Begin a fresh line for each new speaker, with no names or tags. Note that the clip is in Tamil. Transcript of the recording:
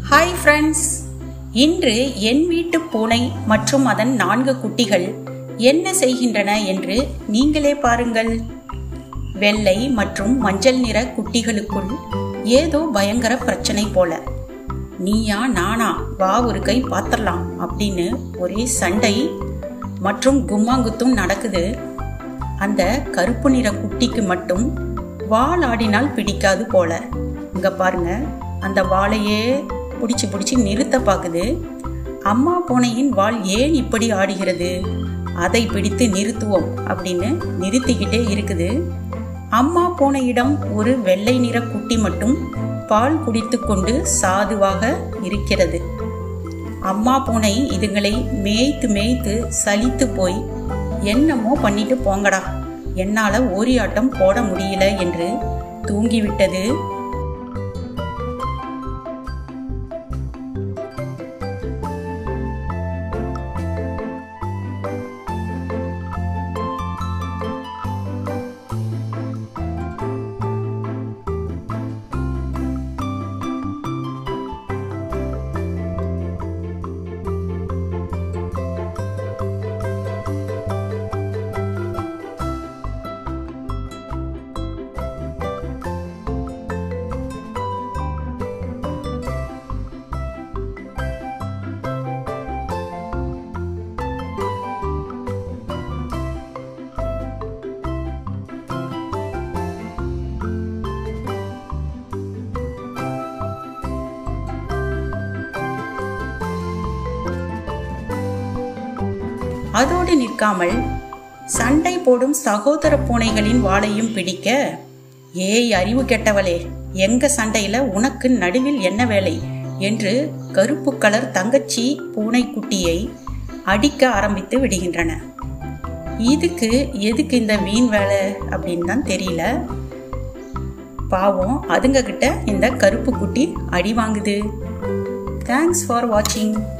ஹாய் ஃப்ரெண்ட்ஸ் இன்று என் வீட்டு பூனை மற்றும் அதன் நான்கு குட்டிகள் என்ன செய்கின்றன என்று நீங்களே பாருங்கள் வெள்ளை மற்றும் மஞ்சள் நிற குட்டிகளுக்குள் ஏதோ பயங்கர பிரச்சனை போல நீயா நானா வா ஒரு கை பாத்திரலாம் அப்படின்னு ஒரே சண்டை மற்றும் கும்மாங்குத்தும் நடக்குது அந்த கருப்பு நிற குட்டிக்கு மட்டும் வால் ஆடினால் பிடிக்காது போல இங்க பாருங்க அந்த வாளையே பிடிச்சி பிடிச்சி நிறுத்த பார்க்குது அம்மா பூனையின் வால் ஏன் இப்படி ஆடுகிறது அதை பிடித்து நிறுத்துவோம் அப்படின்னு நிறுத்திக்கிட்டே இருக்குது அம்மா பூனையிடம் ஒரு வெள்ளை நிற குட்டி மட்டும் பால் குடித்து கொண்டு சாதுவாக இருக்கிறது அம்மா பூனை இதுங்களை மேய்த்து மேய்த்து சலித்து போய் என்னமோ பண்ணிட்டு போங்கடா என்னால ஓரியாட்டம் போட முடியல என்று தூங்கிவிட்டது அதோடு நிற்காமல் சண்டை போடும் சகோதர பூனைகளின் வாளையும் பிடிக்க ஏய் அறிவு கெட்டவளே எங்க சண்டையில உனக்கு நடுவில் என்ன வேலை என்று கருப்பு கலர் தங்கச்சி பூனைக்குட்டியை அடிக்க ஆரம்பித்து விடுகின்றன இதுக்கு எதுக்கு இந்த வீண் வேலை அப்படின்னு தான் தெரியல பாவம் அதுங்க கிட்ட இந்த கருப்பு குட்டி அடி வாங்குது தேங்க்ஸ் ஃபார் வாட்சிங்